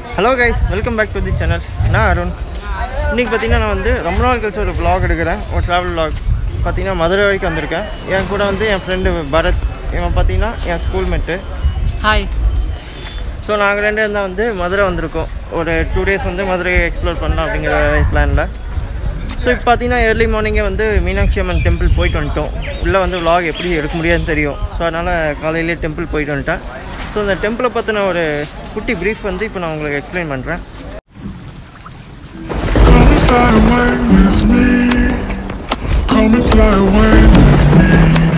Hello guys welcome back to the channel நான் அருண் இன்றைக்கி பார்த்தீங்கன்னா நான் வந்து ரொம்ப நாள் கழிச்சு ஒரு vlog எடுக்கிறேன் ஒரு ட்ராவல் vlog பார்த்தீங்கன்னா மதுரை வரைக்கும் வந்திருக்கேன் என் கூட வந்து என் ஃப்ரெண்டு பரத் இவன் பார்த்தீங்கன்னா என் ஸ்கூல்மேட்டு ஹாய் ஸோ நாங்கள் ரெண்டு தான் வந்து மதுரை வந்திருக்கோம் ஒரு டூ டேஸ் வந்து மதுரையை எக்ஸ்ப்ளோர் பண்ணலாம் அப்படிங்கிற பிளானில் ஸோ இப்போ பார்த்தீங்கன்னா ஏர்லி மார்னிங்கே வந்து மீனாட்சி அம்மன் டெம்பிள் போயிட்டு வந்துட்டோம் உள்ளே வந்து vlog எப்படி எடுக்க முடியாதுன்னு தெரியும் ஸோ அதனால் காலையிலேயே டெம்பிள் போயிட்டு வந்துட்டேன் ஸோ அந்த டெம்பிளை பற்றின ஒரு குட்டி ப்ரீஃப் வந்து இப்போ நான் உங்களுக்கு எக்ஸ்பிளைன் பண்ணுறேன் Come and fly away with me. Come and fly away with me.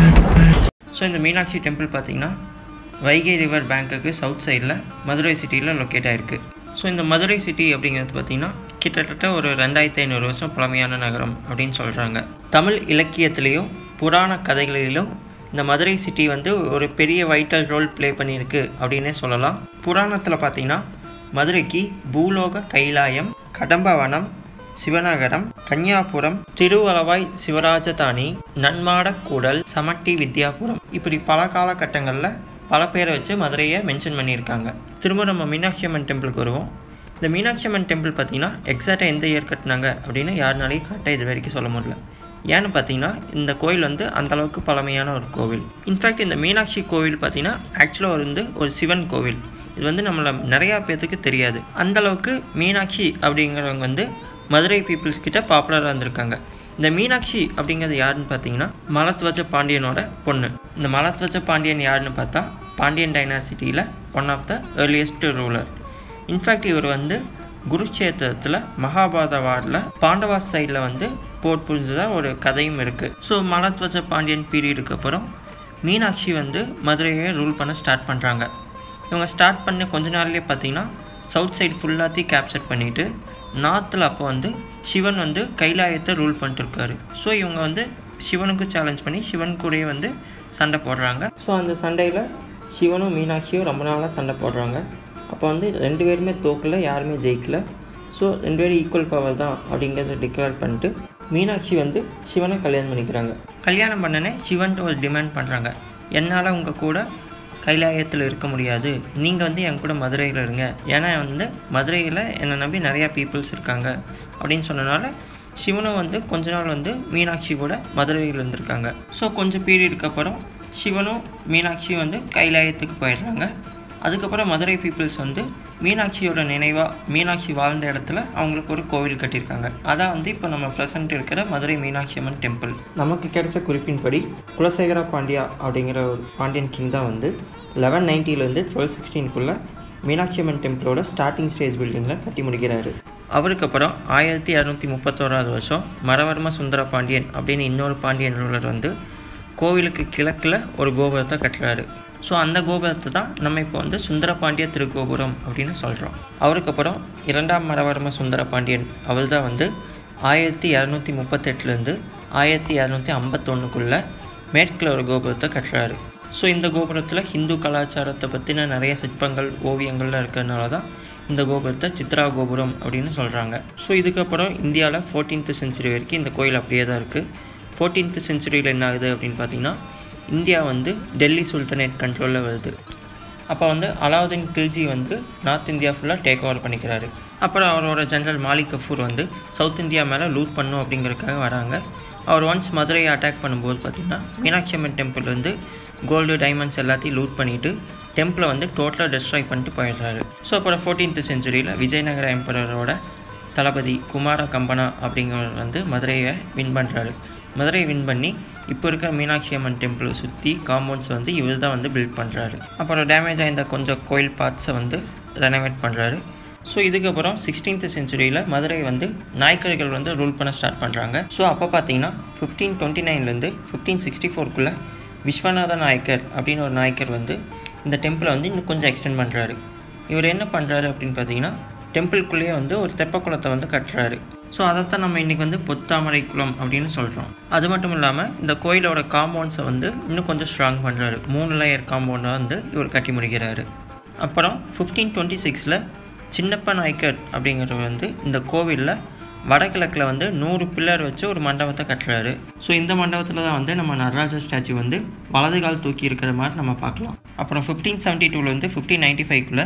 So இந்த மீனாட்சி டெம்பிள் பார்த்தீங்கன்னா வைகை ரிவர் பேங்க்குக்கு சவுத் சைடில் மதுரை சிட்டியில் லொக்கேட் ஆகிருக்கு ஸோ இந்த மதுரை சிட்டி அப்படிங்கிறது பார்த்தீங்கன்னா கிட்டத்தட்ட ஒரு ரெண்டாயிரத்தி ஐநூறு வருஷம் பழமையான நகரம் அப்படின்னு சொல்கிறாங்க தமிழ் இலக்கியத்திலேயும் புராண கதைகளிலும் இந்த மதுரை சிட்டி வந்து ஒரு பெரிய வைட்டல் ரோல் ப்ளே பண்ணியிருக்கு அப்படின்னே சொல்லலாம் புராணத்தில் பார்த்தீங்கன்னா மதுரைக்கு பூலோக கைலாயம் கடம்பவனம் சிவநகரம் கன்னியாபுரம் திருவளவாய் சிவராஜதானி நன்மாடக்கூடல் சமட்டி வித்யாபுரம் இப்படி பல காலகட்டங்களில் பல பேரை வச்சு மதுரையை மென்ஷன் பண்ணியிருக்காங்க திரும்ப நம்ம மீனாட்சி அம்மன் டெம்பிளுக்கு வருவோம் இந்த மீனாட்சி அம்மன் டெம்பிள் பார்த்தீங்கன்னா எக்ஸாக்டாக எந்த இயர் கட்டினாங்க அப்படின்னு யாருனாலையும் கரெக்டாக இது வரைக்கும் சொல்ல முடியல ஏன்னு பார்த்தீங்கன்னா இந்த கோயில் வந்து அந்தளவுக்கு பழமையான ஒரு கோவில் இன்ஃபேக்ட் இந்த மீனாட்சி கோவில் பார்த்தீங்கன்னா ஆக்சுவலாக வந்து ஒரு சிவன் கோவில் இது வந்து நம்மளை நிறையா பேர்த்துக்கு தெரியாது அந்த அளவுக்கு மீனாட்சி அப்படிங்கிறவங்க வந்து மதுரை பீப்புள்ஸ் கிட்ட பாப்புலராக இருந்திருக்காங்க இந்த மீனாட்சி அப்படிங்கிறது யாருன்னு பார்த்தீங்கன்னா மலத்வஜ பாண்டியனோட பொண்ணு இந்த மலத்வஜ பாண்டியன் யாருன்னு பார்த்தா பாண்டியன் டைனாசிட்டியில் one of the earliest ruler in fact இவர் வந்து குருக்ஷேத்திரத்தில் மகாபாரத வார்டில் பாண்டவா சைடில் வந்து போர் புரிஞ்சதாக ஒரு கதையும் இருக்குது ஸோ மலத்வஜ பாண்டியன் பீரியடுக்கு அப்புறம் மீனாட்சி வந்து மதுரையை ரூல் பண்ண ஸ்டார்ட் பண்ணுறாங்க இவங்க ஸ்டார்ட் பண்ண கொஞ்ச நாள்லேயே பார்த்தீங்கன்னா சவுத் சைடு ஃபுல்லாத்தையும் கேப்சர் பண்ணிவிட்டு நார்த்தில் அப்போ வந்து சிவன் வந்து கைலாயத்தை ரூல் பண்ணிட்டுருக்காரு ஸோ இவங்க வந்து சிவனுக்கும் சேலஞ்ச் பண்ணி சிவன் கூடயே வந்து சண்டை போடுறாங்க ஸோ அந்த சண்டையில் சிவனும் மீனாட்சியும் ரொம்ப நாளாக சண்டை போடுறாங்க அப்போ வந்து ரெண்டு பேருமே தோக்கல யாருமே ஜெயிக்கல ஸோ ரெண்டு பேரும் ஈக்குவல் பவர் தான் அப்படிங்கிறத டிக்ளேர் பண்ணிட்டு மீனாட்சி வந்து சிவனை கல்யாணம் பண்ணிக்கிறாங்க கல்யாணம் பண்ணனே சிவன் ஒரு டிமாண்ட் பண்ணுறாங்க என்னால் உங்கள் கூட கைலாயத்தில் இருக்க முடியாது நீங்கள் வந்து என் கூட மதுரையில் இருங்க ஏன்னா வந்து மதுரையில் என்னை நம்பி நிறையா பீப்புள்ஸ் இருக்காங்க அப்படின்னு சொன்னனால சிவனும் வந்து கொஞ்ச நாள் வந்து மீனாட்சி கூட மதுரையில் இருந்திருக்காங்க ஸோ கொஞ்சம் பீரியடுக்கு அப்புறம் சிவனும் மீனாட்சியும் வந்து கைலாயத்துக்கு போயிடுறாங்க அதுக்கப்புறம் மதுரை பீப்புள்ஸ் வந்து மீனாட்சியோட நினைவாக மீனாட்சி வாழ்ந்த இடத்துல அவங்களுக்கு ஒரு கோவில் கட்டியிருக்காங்க அதான் வந்து இப்போ நம்ம ப்ரெசென்ட் இருக்கிற மதுரை மீனாட்சி அம்மன் டெம்பிள் நமக்கு கிடைச்ச குறிப்பின்படி குலசேகர பாண்டியா அப்படிங்கிற ஒரு பாண்டியன் கிங் தான் வந்து லெவன் நைன்ட்டிலேருந்து டுவெல் சிக்ஸ்டீனுக்குள்ளே மீனாட்சி அம்மன் டெம்பிளோட ஸ்டார்டிங் ஸ்டேஜ் பில்டிங்கில் கட்டி முடிக்கிறாரு அவருக்கு அப்புறம் ஆயிரத்தி இரநூத்தி முப்பத்தோராவது வருஷம் மரவர்ம சுந்தர பாண்டியன் அப்படின்னு இன்னொரு பாண்டியன் ரூலர் வந்து கோவிலுக்கு கிழக்கில் ஒரு கோபுரத்தை கட்டுறாரு ஸோ அந்த கோபுரத்தை தான் நம்ம இப்போ வந்து சுந்தரபாண்டிய திருக்கோபுரம் அப்படின்னு சொல்கிறோம் அவருக்கு அப்புறம் இரண்டாம் மரவர்ம சுந்தர பாண்டியன் அவர் தான் வந்து ஆயிரத்தி இரநூத்தி முப்பத்தெட்டுலேருந்து ஆயிரத்தி இரநூத்தி ஐம்பத்தொன்னுக்குள்ளே மேற்கில் ஒரு கோபுரத்தை கட்டுறாரு ஸோ இந்த கோபுரத்தில் ஹிந்து கலாச்சாரத்தை பற்றின நிறைய சிற்பங்கள் ஓவியங்கள்லாம் இருக்கிறதுனால தான் இந்த கோபுரத்தை சித்ரா கோபுரம் அப்படின்னு சொல்கிறாங்க ஸோ இதுக்கப்புறம் இந்தியாவில் ஃபோர்டீன்த் செஞ்சுரி வரைக்கும் இந்த கோயில் அப்படியே தான் இருக்குது ஃபோர்டீன்த் செஞ்சுரியில் என்ன ஆகுது அப்படின்னு பார்த்தீங்கன்னா இந்தியா வந்து டெல்லி சுல்தனேட் கண்ட்ரோலில் வருது அப்போ வந்து அலாவுதீன் கில்ஜி வந்து நார்த் இந்தியா ஃபுல்லாக டேக் ஓவர் பண்ணிக்கிறாரு அப்புறம் அவரோட ஜெனரல் மாலிக் கஃபூர் வந்து சவுத் இந்தியா மேலே லூட் பண்ணும் அப்படிங்கிறதுக்காக வராங்க அவர் ஒன்ஸ் மதுரையை அட்டாக் பண்ணும்போது பார்த்திங்கன்னா மீனாட்சி அம்மன் டெம்பிள் வந்து கோல்டு டைமண்ட்ஸ் எல்லாத்தையும் லூட் பண்ணிவிட்டு டெம்பிளை வந்து டோட்டலாக டெஸ்ட்ராய் பண்ணிட்டு போயிடுறாரு ஸோ அப்புறம் ஃபோர்டீன்த் செஞ்சுரியில் விஜயநகர எம்பரரோட தளபதி குமார கம்பனா அப்படிங்கிறவர் வந்து மதுரையை வின் பண்ணுறாரு மதுரையை வின் பண்ணி இப்போ இருக்கிற மீனாட்சி அம்மன் டெம்பிளை சுற்றி காம்பவுண்ட்ஸை வந்து இவர் தான் வந்து பில்ட் பண்ணுறாரு அப்புறம் டேமேஜ் ஆயிருந்த கொஞ்சம் கோயில் பார்ட்ஸை வந்து ரெனோவேட் பண்ணுறாரு ஸோ இதுக்கப்புறம் சிக்ஸ்டீன்த் செஞ்சுரியில் மதுரை வந்து நாயக்கர்கள் வந்து ரூல் பண்ண ஸ்டார்ட் பண்ணுறாங்க ஸோ அப்போ பார்த்தீங்கன்னா ஃபிஃப்டீன் டுவெண்ட்டி நைன்லேருந்து ஃபிஃப்டீன் சிக்ஸ்டி ஃபோர்க்குள்ளே விஸ்வநாத நாயக்கர் அப்படின்னு ஒரு நாயக்கர் வந்து இந்த டெம்பிளை வந்து இன்னும் கொஞ்சம் எக்ஸ்டெண்ட் பண்ணுறாரு இவர் என்ன பண்ணுறாரு அப்படின்னு பார்த்தீங்கன்னா டெம்பிள்குள்ளேயே வந்து ஒரு தெப்பக்குளத்தை வந்து கட்டுறாரு ஸோ அதைத்தான் நம்ம இன்றைக்கி வந்து பொத்தாமரை குளம் அப்படின்னு சொல்கிறோம் அது மட்டும் இல்லாமல் இந்த கோயிலோட காம்பவுண்ட்ஸை வந்து இன்னும் கொஞ்சம் ஸ்ட்ராங் பண்ணுறாரு மூணு லேயர் காம்பவுண்டை வந்து இவர் கட்டி முடிக்கிறாரு அப்புறம் ஃபிஃப்டீன் டுவெண்ட்டி சிக்ஸில் சின்னப்ப நாயக்கர் அப்படிங்கிறவர் வந்து இந்த கோவிலில் வடகிழக்கில் வந்து நூறு பில்லர் வச்சு ஒரு மண்டபத்தை கட்டுறாரு ஸோ இந்த மண்டபத்தில் தான் வந்து நம்ம நடராஜர் ஸ்டாச்சு வந்து வலது கால் தூக்கி இருக்கிற மாதிரி நம்ம பார்க்கலாம் அப்புறம் ஃபிஃப்டீன் செவன்ட்டி டூலேருந்து ஃபிஃப்டீன் நைன்ட்டி ஃபைவ்க்குள்ளே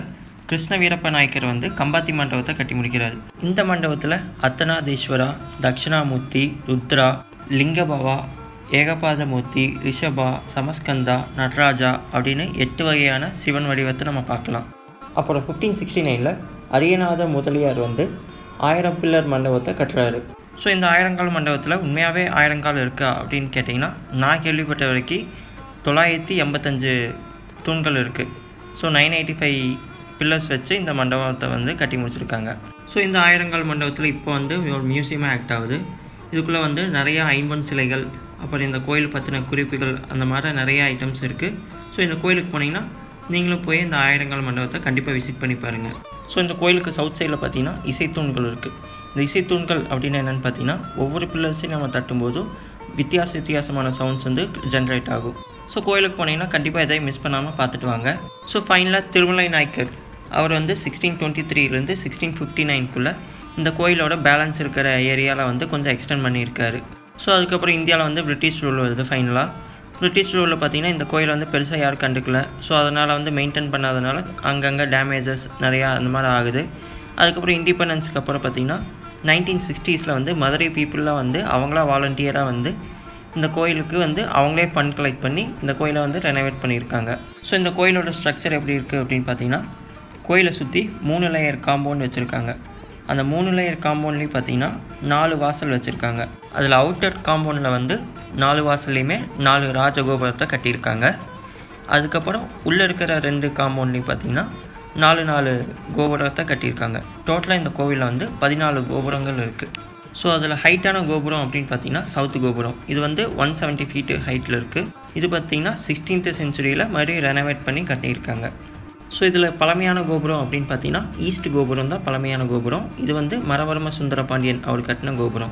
கிருஷ்ண வீரப்ப நாயக்கர் வந்து கம்பாத்தி மண்டபத்தை கட்டி முடிக்கிறாரு இந்த மண்டபத்தில் அத்தனாதீஸ்வரா தட்சிணாமூர்த்தி ருத்ரா லிங்கபவா ஏகபாதமூர்த்தி ரிஷபா சமஸ்கந்தா நடராஜா அப்படின்னு எட்டு வகையான சிவன் வடிவத்தை நம்ம பார்க்கலாம் அப்புறம் ஃபிஃப்டீன் சிக்ஸ்டி நைனில் அரியநாத முதலியார் வந்து ஆயிரம் பில்லர் மண்டபத்தை கட்டுறாரு ஸோ இந்த ஆயிரங்கால் மண்டபத்தில் உண்மையாகவே ஆயிரங்கால் இருக்கா அப்படின்னு கேட்டிங்கன்னா நான் கேள்விப்பட்ட வரைக்கும் தொள்ளாயிரத்தி எண்பத்தஞ்சு தூண்கள் இருக்குது so nine eighty five pillars வச்சு இந்த மண்டபத்தை வந்து கட்டி முடிச்சிருக்காங்க ஸோ இந்த ஆயிரங்கால் மண்டபத்தில் இப்போ வந்து ஒரு மியூசியமாக ஆக்ட் ஆகுது இதுக்குள்ளே வந்து நிறைய ஐம்பொன் சிலைகள் அப்புறம் இந்த கோயில் பற்றின குறிப்புகள் அந்த மாதிரி நிறைய ஐட்டம்ஸ் இருக்குது ஸோ இந்த கோயிலுக்கு போனீங்கன்னா நீங்களும் போய் இந்த ஆயிரங்கால் மண்டபத்தை கண்டிப்பாக விசிட் பண்ணி பாருங்கள் ஸோ இந்த கோயிலுக்கு சவுத் சைடில் பார்த்தீங்கன்னா இசைத்தூண்கள் இருக்குது இந்த இசைத்தூண்கள் அப்படின்னு என்னென்னு பார்த்தீங்கன்னா ஒவ்வொரு பில்லர்ஸையும் நம்ம தட்டும்போதும் வித்தியாச வித்தியாசமான சவுண்ட்ஸ் வந்து ஜென்ரேட் ஆகும் ஸோ கோயிலுக்கு போனீங்கன்னா கண்டிப்பாக எதையும் மிஸ் பண்ணாமல் பார்த்துட்டு வாங்க ஸோ ஃபைனலாக திருமலை நாயக்கர் அவர் வந்து சிக்ஸ்டீன் டுவெண்ட்டி த்ரீலேருந்து சிக்ஸ்டீன் ஃபிஃப்டி நைன்குள்ளே இந்த கோயிலோட பேலன்ஸ் இருக்கிற ஏரியாவில் வந்து கொஞ்சம் எக்ஸ்டெண்ட் பண்ணியிருக்காரு ஸோ அதுக்கப்புறம் இந்தியாவில் வந்து பிரிட்டிஷ் ரூல் வருது ஃபைனலாக பிரிட்டிஷ் ரூலில் பார்த்தீங்கன்னா இந்த கோயில் வந்து பெருசாக யாரும் கண்டுக்கல ஸோ அதனால் வந்து மெயின்டைன் பண்ணாதனால அங்கங்கே டேமேஜஸ் நிறையா அந்த மாதிரி ஆகுது அதுக்கப்புறம் இண்டிபெண்டன்ஸ்க்கு அப்புறம் பார்த்தீங்கன்னா நைன்டீன் சிக்ஸ்டீஸில் வந்து மதுரை பீப்புளெலாம் வந்து அவங்களா வாலண்டியராக வந்து இந்த கோயிலுக்கு வந்து அவங்களே ஃபண்ட் கலெக்ட் பண்ணி இந்த கோயிலை வந்து ரெனோவேட் பண்ணியிருக்காங்க ஸோ இந்த கோயிலோட ஸ்ட்ரக்சர் எப்படி இருக்குது அப்படின்னு பார்த்தீங்கன்னா கோயிலை சுற்றி மூணு லேயர் காம்பவுண்ட் வச்சுருக்காங்க அந்த மூணு லேயர் காம்பவுண்ட்லேயும் பார்த்தீங்கன்னா நாலு வாசல் வச்சுருக்காங்க அதில் அவுட்டர் காம்பவுண்டில் வந்து நாலு வாசல்லையுமே நாலு ராஜகோபுரத்தை கட்டியிருக்காங்க அதுக்கப்புறம் உள்ளே இருக்கிற ரெண்டு காம்பவுண்ட்லேயும் பார்த்தீங்கன்னா நாலு நாலு கோபுரத்தை கட்டியிருக்காங்க டோட்டலாக இந்த கோவிலில் வந்து பதினாலு கோபுரங்கள் இருக்குது ஸோ அதில் ஹைட்டான கோபுரம் அப்படின்னு பார்த்தீங்கன்னா சவுத் கோபுரம் இது வந்து ஒன் செவன்ட்டி ஃபீட்டு ஹைட்டில் இருக்குது இது பார்த்தீங்கன்னா சிக்ஸ்டீன்த் செஞ்சுரியில் மறுபடியும் ரெனோவேட் பண்ணி கட்டியிருக்காங்க ஸோ இதில் பழமையான கோபுரம் அப்படின்னு பார்த்தீங்கன்னா ஈஸ்ட் கோபுரம் தான் பழமையான கோபுரம் இது வந்து மரவர்ம சுந்தர பாண்டியன் அவர் கட்டின கோபுரம்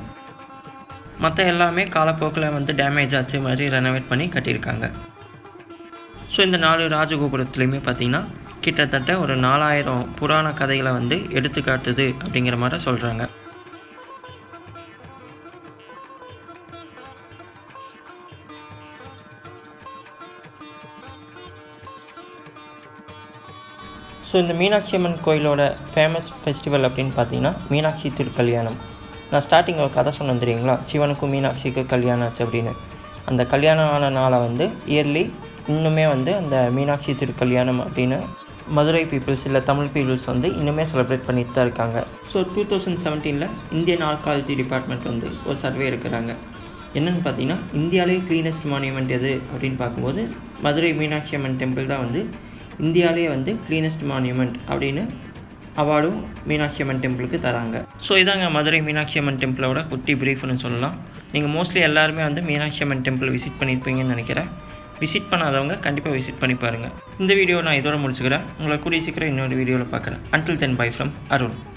மற்ற எல்லாமே காலப்போக்கில் வந்து டேமேஜ் ஆச்சு மாதிரி ரெனோவேட் பண்ணி கட்டியிருக்காங்க ஸோ இந்த நாலு ராஜகோபுரத்துலேயுமே பார்த்தீங்கன்னா கிட்டத்தட்ட ஒரு நாலாயிரம் புராண கதைகளை வந்து எடுத்துக்காட்டுது அப்படிங்கிற மாதிரி சொல்கிறாங்க ஸோ இந்த மீனாட்சி அம்மன் கோயிலோட ஃபேமஸ் ஃபெஸ்டிவல் அப்படின்னு பார்த்தீங்கன்னா மீனாட்சி திருக்கல்யாணம் நான் ஸ்டார்டிங் ஒரு கதை சொன்னேன் தெரியுங்களா சிவனுக்கும் மீனாட்சிக்கும் கல்யாணம் ஆச்சு அப்படின்னு அந்த கல்யாணம் ஆன நாளை வந்து இயர்லி இன்னுமே வந்து அந்த மீனாட்சி திருக்கல்யாணம் அப்படின்னு மதுரை பீப்புள்ஸ் இல்லை தமிழ் பீப்புள்ஸ் வந்து இன்னுமே செலிப்ரேட் பண்ணிட்டு தான் இருக்காங்க ஸோ டூ தௌசண்ட் செவன்டீனில் இந்தியன் ஆர்காலஜி டிபார்ட்மெண்ட் வந்து ஒரு சர்வே இருக்கிறாங்க என்னென்னு பார்த்தீங்கன்னா இந்தியாவிலே க்ளீனஸ்ட் மானியூமெண்ட் எது அப்படின்னு பார்க்கும்போது மதுரை மீனாட்சி அம்மன் டெம்பிள் தான் வந்து இந்தியாவிலே வந்து க்ளீனஸ்ட் மான்யூமெண்ட் அப்படின்னு அவார்டும் மீனாட்சி அம்மன் டெம்பிளுக்கு தராங்க ஸோ இதாங்க மதுரை மீனாட்சி அம்மன் டெம்பிளோட குட்டி ப்ரீஃப்னு சொல்லலாம் நீங்கள் மோஸ்ட்லி எல்லாருமே வந்து மீனாட்சி அம்மன் டெம்பிள் விசிட் பண்ணியிருப்பீங்கன்னு நினைக்கிறேன் விசிட் பண்ணாதவங்க கண்டிப்பாக விசிட் பண்ணி பாருங்கள் இந்த வீடியோ நான் இதோட முடிச்சுக்கிறேன் உங்களை கூடிய சீக்கிரம் இன்னொரு வீடியோவில் பார்க்குறேன் until then bye from Arun